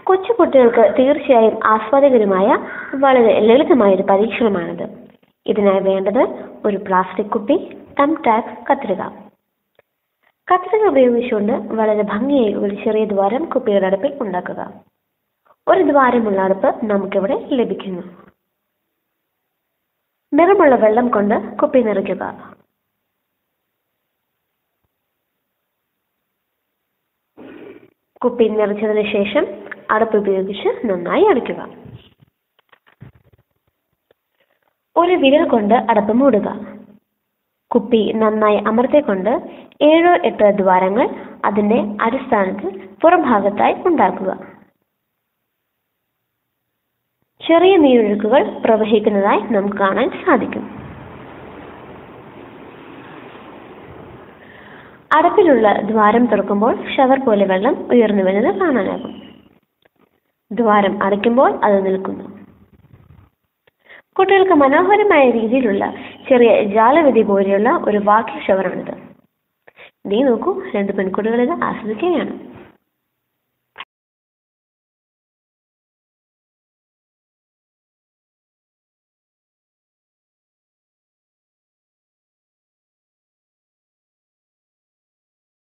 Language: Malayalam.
കൊച്ചു കുട്ടികൾക്ക് തീർച്ചയായും ആസ്വാദകരമായ വളരെ ലളിതമായ ഒരു പരീക്ഷണമാണിത് ഇതിനായി വേണ്ടത് ഒരു പ്ലാസ്റ്റിക് കുപ്പി തം ടാഗ് കത്രിക കത്രിക ഉപയോഗിച്ചുകൊണ്ട് വളരെ ഭംഗിയായി ഒരു ചെറിയ ദ്വാരം കുപ്പിയുടെ അടുപ്പിൽ ഉണ്ടാക്കുക ഒരു ദ്വാരമുള്ള അടുപ്പ് നമുക്കിവിടെ ലഭിക്കുന്നു നിറമുള്ള വെള്ളം കൊണ്ട് കുപ്പി നിറയ്ക്കുക കുപ്പി നിറച്ചതിന് ശേഷം അടുപ്പ് ഉപയോഗിച്ച് നന്നായി അടയ്ക്കുക ഒരു വിരൽ കൊണ്ട് അടപ്പ് മൂടുക കുപ്പി നന്നായി അമർത്തിക്കൊണ്ട് ഏഴോ എട്ടോ ദ്വാരങ്ങൾ അതിന്റെ അടിസ്ഥാനത്തിൽ പുറംഭാഗത്തായി ഉണ്ടാക്കുക ചെറിയ നീരൊഴുക്കുകൾ പ്രവഹിക്കുന്നതായി നമുക്ക് കാണാൻ സാധിക്കും അടപ്പിലുള്ള ദ്വാരം തുറക്കുമ്പോൾ ഷവർ പോലെ വെള്ളം ഉയർന്നു വരുന്നത് കാണാനാകും ദ്വാരം അടയ്ക്കുമ്പോൾ അത് നിൽക്കുന്നു കുട്ടികൾക്ക് മനോഹരമായ രീതിയിലുള്ള ചെറിയ ജാലവിധി പോലെയുള്ള ഒരു വാക്യ ഷവറാണിത് നീ നോക്കൂ രണ്ട് പെൺകുട്ടികളിത് ആസ്വദിക്കുകയാണ്